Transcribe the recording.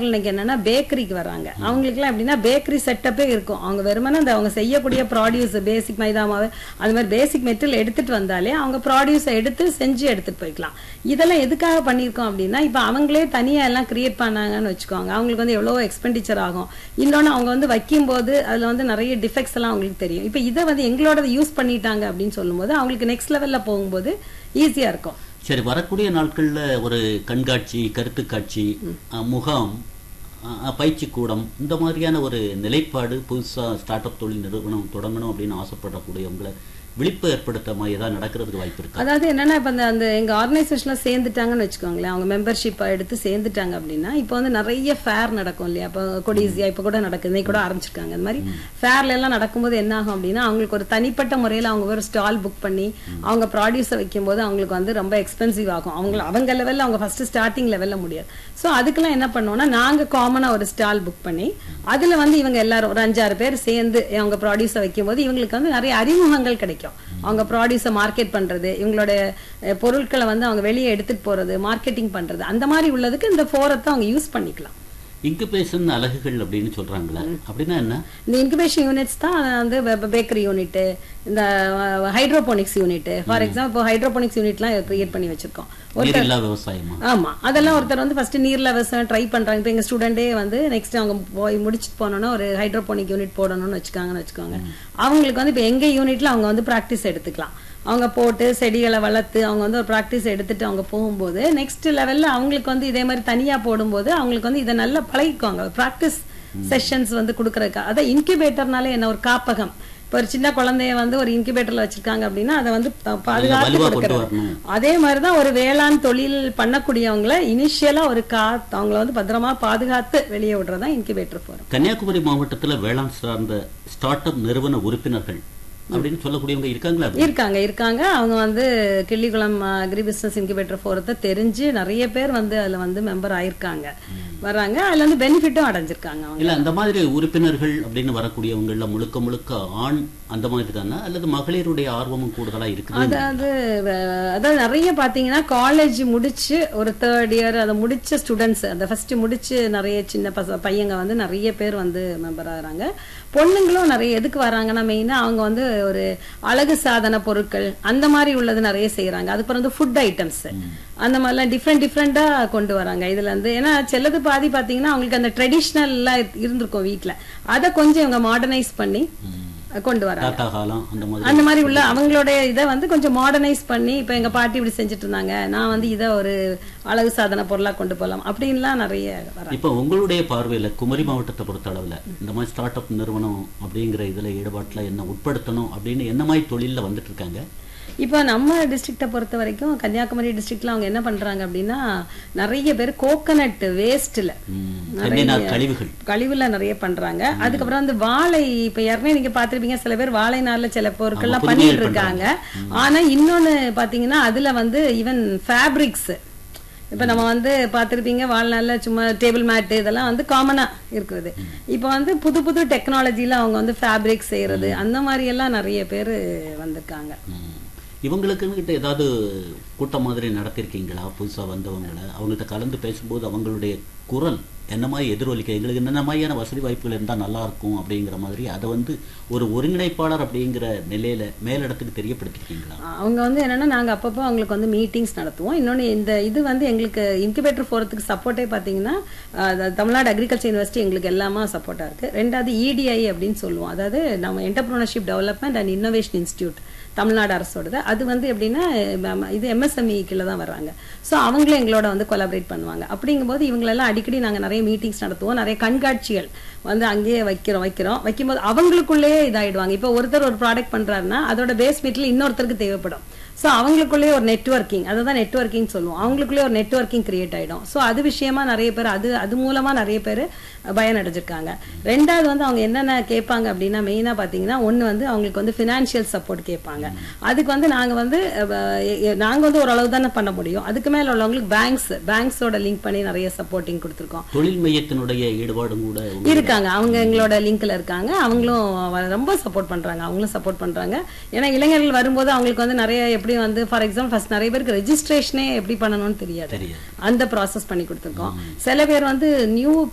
இளைஞர்கள் இன்னைக்கு என்னன்னா பேக்கரிக்கு வராங்க அவங்களுக்குலாம் எப்படின்னா பேக்கரி செட்டப்பே இருக்கும் அவங்க வெறுமனே அந்த அவங்க செய்யக்கூடிய ப்ராடியூஸ் பேசிக் மைதா மாவு அது மாதிரி பேசிக் மெட்டீரியல் எடுத்துட்டு வந்தாலே அவங்க ப்ராடியூஸை எடுத்து செஞ்சு எடுத்துட்டு போய்க்கலாம் இதெல்லாம் எதுக்காக பண்ணியிருக்கோம் அப்படின்னா இப்போ அவங்களே தனியா எல்லாம் கிரியேட் பண்ணாங்கன்னு வச்சுக்கோங்க அவங்களுக்கு வந்து எவ்வளோ எக்ஸ்பெண்டிச்சர் ஆகும் இன்னொன்று அவங்க வந்து வைக்கும்போது அதுல வந்து நிறைய டிஃபெக்ட்ஸ் எல்லாம் அவங்களுக்கு தெரியும் இப்போ இதை வந்து எங்களோட யூஸ் பண்ணிட்டாங்க அப்படின்னு சொல்லும்போது அவங்களுக்கு நெக்ஸ்ட் லெவல்ல போகும்போது ஈஸியா இருக்கும் சரி வரக்கூடிய நாட்கள்ல ஒரு கண்காட்சி கருத்து காட்சி அஹ், முகாம் அஹ், பயிற்சி கூடம் இந்த மாதிரியான ஒரு நிலைப்பாடு புதுசா ஸ்டார்ட் அப் தொழில் நிறுவனம் தொடங்கணும் அப்படின்னு ஆசைப்படக்கூடியவங்களை விழிப்பு ஏற்படுத்த மாதிரி ஏதாவது நடக்கிறதுக்கு வாய்ப்பு இருக்கா அதாவது என்னன்னா இப்ப அந்த அந்த எங்க ஆர்கனைசேஷன்ல சேர்ந்துட்டாங்கன்னு வச்சுக்கோங்களேன் அவங்க மெம்பர்ஷிப் எடுத்து சேர்ந்துட்டாங்க அப்படின்னா இப்போ வந்து நிறைய ஃபேர் நடக்கும் இல்லையா இப்போ கொடிசியா இப்போ கூட நடக்குது இன்னைக்கு கூட ஆரம்பிச்சிருக்காங்க அந்த மாதிரி ஃபேர்ல எல்லாம் நடக்கும்போது என்ன ஆகும் அப்படின்னா அவங்களுக்கு ஒரு தனிப்பட்ட முறையில் அவங்க ஒரு ஸ்டால் புக் பண்ணி அவங்க ப்ராடியூஸை வைக்கும்போது அவங்களுக்கு வந்து ரொம்ப எக்ஸ்பென்சிவ் ஆகும் அவங்க அவங்க லெவல்ல அவங்க ஃபர்ஸ்ட் ஸ்டார்டிங் லெவல்ல முடியாது ஸோ அதுக்கெல்லாம் என்ன பண்ணுவோம்னா நாங்க காமனா ஒரு ஸ்டால் புக் பண்ணி அதுல வந்து இவங்க எல்லாரும் ஒரு அஞ்சாறு பேர் சேர்ந்து அவங்க ப்ராடியூஸை வைக்கும்போது இவங்களுக்கு வந்து நிறைய அறிமுகங்கள் கிடைக்கும் அவங்க ப்ராடியூஸை மார்க்கெட் பண்றது இவங்களோட அஹ், பொருட்களை வந்து அவங்க வெளியே எடுத்துட்டு போறது மார்க்கெட்டிங் பண்றது அந்த மாதிரி உள்ளதுக்கு இந்த ஃபோரத்தை அவங்க யூஸ் பண்ணிக்கலாம் இன்குபேஷன் அலகுகள் அப்படின்னு சொல்றாங்களே அப்படின்னா என்ன இந்த இன்குபேஷன் யூனிட்ஸ் தான் வந்து பேக்கரி யூனிட் இந்த ஹைட்ரோபோனிக்ஸ் யூனிட் ஃபார் எக்ஸாம்பிள் இப்போ ஹைட்ரோபோனிக்ஸ் யூனிட்லாம் கிரியேட் பண்ணி வச்சிருக்கோம் நீரில்லா விவசாயமா ஆமா அதெல்லாம் ஒருத்தர் வந்து ஃபர்ஸ்ட் நீர்ல விவசாயம் ட்ரை பண்றாங்க இப்போ எங்க ஸ்டூடெண்டே வந்து நெக்ஸ்ட் அவங்க போய் முடிச்சுட்டு போனோம்னா ஒரு ஹைட்ரோபோனிக் யூனிட் போடணும்னு வச்சுக்காங்கன்னு வச்சுக்கோங்க அவங்களுக்கு வந்து இப்போ எங்க யூனிட்ல அவங்க வந்து ப்ராக்டிஸ் எடுத்துக்கலாம் அவங்க போட்டு செடிகளை வளர்த்து அவங்க வந்து ஒரு ப்ராக்டிஸ் எடுத்துட்டு அவங்க போகும்போது நெக்ஸ்ட் லெவல்ல அவங்களுக்கு வந்து இதே மாதிரி தனியா போடும்போது அவங்களுக்கு வந்து இதை நல்லா பழகிக்குவாங்க ப்ராக்டிஸ் செஷன்ஸ் வந்து கொடுக்கறதுக்கு அதான் இன்குபேட்டர்னாலே என்ன ஒரு காப்பகம் இப்போ ஒரு சின்ன குழந்தைய வந்து ஒரு இன்குபேட்டர்ல வச்சிருக்காங்க அப்படின்னா அதை வந்து பா- பாதுகாத்து வலுவா கொண்டு கொடுக்கறது வரணும் அதே மாதிரிதான் ஒரு வேளாண் தொழில் பண்ணக்கூடியவங்கள இனிஷியலா ஒரு கா அவங்கள வந்து பத்திரமா பாதுகாத்து வெளியே விடுறதா இன்குபேட்டர் போறோம் கன்னியாகுமரி மாவட்டத்துல வேளாண் சார்ந்த ஸ்டார்ட் அப் நிறுவன உறுப்பினர்கள் அப்படின்னு சொல்லக்கூடியவங்க இருக்காங்களா அப்படி? இருக்காங்க இருக்காங்க அவங்க வந்து கிள்ளிக்குளம் அக்ரி பிசினஸ் இன்குபேட்டர் போறத தெரிஞ்சு நிறைய பேர் வந்து அதுல வந்து மெம்பர் ஆயிருக்காங்க வராங்க அதுல வந்து பெனிஃபிட்டும் அடைஞ்சிருக்காங்க அவங்க இல்ல அந்த மாதிரி உறுப்பினர்கள் அப்படின்னு வரக்கூடியவங்கள்ல முழுக்க முழுக்க ஆண் அந்த மாதிரி தானே அல்லது மகளிருடைய ஆர்வமும் கூடுதலா இருக்குது அதாவது வ- அதாவது நிறைய பாத்தீங்கன்னா காலேஜ் முடிச்சு ஒரு தேர்ட் இயர் அதை முடிச்ச ஸ்டூடெண்ட்ஸ் அந்த ஃபர்ஸ்ட் முடிச்சு நிறைய சின்ன பச பையங்க வந்து நிறைய பேர் வந்து மெம்பர் ஆகுறாங்க பொண்ணுங்களும் நிறைய எதுக்கு வராங்கன்னா மெயினா அவங்க வந்து ஒரு அழகு சாதன பொருட்கள் அந்த மாதிரி உள்ளது நிறைய செய்யறாங்க அதுக்கப்புறம் வந்து ஃபுட் ஐட்டம்ஸ் அந்த மாதிரிலாம் டிஃப்ரெண்ட் டிஃப்ரெண்டா கொண்டு வராங்க இதுல இருந்து ஏன்னா செல்லது பாதி பாத்தீங்கன்னா அவங்களுக்கு அந்த ட்ரெடிஷ்னல்லாம் இருந்திருக்கும் வீட்ல அதை கொஞ்சம் இவங்க மாடர்னைஸ் பண்ணி கொண்டு வராங்க தாத்தா காலம் அந்த மாதிரி அந்த மாதிரி உள்ள அவங்களுடைய இதை வந்து கொஞ்சம் மாடர்னைஸ் பண்ணி இப்ப எங்க பாட்டி இப்படி செஞ்சுட்டு இருந்தாங்க நான் வந்து இதை ஒரு அழகு சாதன பொருளா கொண்டு போகலாம் அப்படின்லாம் நிறைய வராங்க இப்ப உங்களுடைய பார்வையில குமரி மாவட்டத்தை பொறுத்த அளவுல இந்த மாதிரி ஸ்டார்ட் அப் நிறுவனம் அப்படிங்கிற இதுல ஈடுபாட்டுல என்ன உட்படுத்தணும் அப்படின்னு என்ன மாதிரி தொழில்ல வந்துட்டு இருக்காங்க இப்போ நம்ம டிஸ்ட்ரிக்ட்டை பொறுத்த வரைக்கும் கன்னியாகுமரி டிஸ்ட்ரிக்ட்ல அவங்க என்ன பண்றாங்க அப்படின்னா நிறைய பேர் கோகனட் வேஸ்ட்ல ம், தென்னை நார் கழிவுகள் கழிவுல நிறைய பண்றாங்க அதுக்கப்புறம் வந்து வாழை இப்ப ஏற்கனவே நீங்க பாத்திருப்பீங்க சில பேர் வாழை நார்ல சில பொருட்கள்லாம் ஆமா, பண்ணிட்டு புதுமைகள் இருக்காங்க ஆனா இன்னொன்னு பாத்தீங்கன்னா அதுல வந்து ஈவன் ஃபேப்ரிக்ஸ் இப்ப நம்ம வந்து பார்த்திருப்பீங்க வாழ்நாள்ல சும்மா டேபிள் மேட் இதெல்லாம் வந்து காமனா இருக்குது இப்ப வந்து புது புது டெக்னாலஜில அவங்க வந்து ஃபேப்ரிக் செய்யறது அந்த மாதிரி எல்லாம் நிறைய பேர் வந்திருக்காங்க ம். இவங்களுக்குன்னு கிட்ட ஏதாவது கூட்டம் மாதிரி நடத்திருக்கீங்களா புதுசா வந்தவங்கள அவங்ககிட்ட கலந்து பேசும்போது அவங்களுடைய குரல் என்ன மாதிரி எதிரொலிக்க எங்களுக்கு என்னென்ன மாதிரியான வசதி வாய்ப்புகள் இருந்தால் நல்லா இருக்கும் அப்படிங்கிற மாதிரி அதை வந்து ஒரு ஒருங்கிணைப்பாளர் அப்படிங்கிற நிலையில மேலிடத்துக்கு தெரியப்படுத்திருக்கீங்களா அவங்க வந்து என்னன்னா நாங்க அப்பப்போ அவங்களுக்கு வந்து மீட்டிங்ஸ் நடத்துவோம் இன்னொன்னு இந்த இது வந்து எங்களுக்கு இன்குபேட்டர் போறதுக்கு சப்போர்ட்டே பாத்தீங்கன்னா அஹ், தமிழ்நாடு அக்ரிகல்ச்சர் யூனிவர்சிட்டி எங்களுக்கு எல்லாமே சப்போர்ட்டா இருக்கு ரெண்டாவது இடிஐ அப்படின்னு சொல்லுவோம் அதாவது நம்ம entrepreneurship development and innovation institute Tamil Nadu அரசோடது அது வந்து எப்படின்னா ம- இது எம்எஸ்எம்இ கீழே தான் வர்றாங்க ஸோ அவங்களும் எங்களோட வந்து கொலாபரேட் பண்ணுவாங்க அப்படிங்கும்போது இவங்களெல்லாம் அடிக்கடி நாங்க நிறைய மீட்டிங்ஸ் நடத்துவோம் நிறைய கண்காட்சிகள் வந்து அங்கேயே வைக்கிறோம் வைக்கிறோம் வைக்கும்போது அவங்களுக்குள்ளேயே இதாயிடுவாங்க இப்போ ஒருத்தர் ஒரு ப்ராடக்ட் பண்றாருன்னா அதோட பேஸ் மீட்ல இன்னொருத்தருக்கு தேவைப்படும் ஸோ அவங்களுக்குள்ளேயே ஒரு நெட்வொர்க்கிங் அதை தான் நெட்வொர்க்கிங் சொல்லுவோம் அவங்களுக்குள்ளேயே ஒரு நெட்வொர்க்கிங் கிரியேட் ஆயிடும் ஸோ அது விஷயமா நிறைய பேர் அது அது மூலமா நிறைய பேர் பயனடைஞ்சிருக்காங்க ரெண்டாவது வந்து அவங்க என்னென்ன கேட்பாங்க அப்படின்னா மெயினாக பார்த்தீங்கன்னா ஒன்று வந்து அவங்களுக்கு வந்து ஃபினான்ஷியல் சப்போர்ட் கேட்பாங்க அதுக்கு வந்து நாங்கள் வந்து நாங்கள் வந்து ஓரளவு தானே பண்ண முடியும் அதுக்கு மேலே உள்ளவங்களுக்கு பேங்க்ஸ் பேங்க்ஸோட லிங்க் பண்ணி நிறைய சப்போர்ட்டிங் கொடுத்துருக்கோம் தொழில் மையத்தினுடைய ஈடுபாடும் கூட உங்க- இருக்காங்க அவங்க எங்களோட லிங்க்ல இருக்காங்க அவங்களும் வ- ரொம்ப சப்போர்ட் பண்றாங்க அவங்களும் சப்போர்ட் பண்றாங்க ஏன்னா இளைஞர்கள் வரும்போது அவங்களுக்கு வந்து நிறைய எப்படி வந்து ஃபார் எக்ஸாம்பிள் ஃபர்ஸ்ட் நிறைய பேருக்கு ரெஜிஸ்ட்ரேஷனே எப்படி பண்ணணும்னு தெரியாது தெரியாது அந்த ப்ராசஸ் பண்ணி கொடுத்துருக்கோம் சில பேர் வந்து நியூ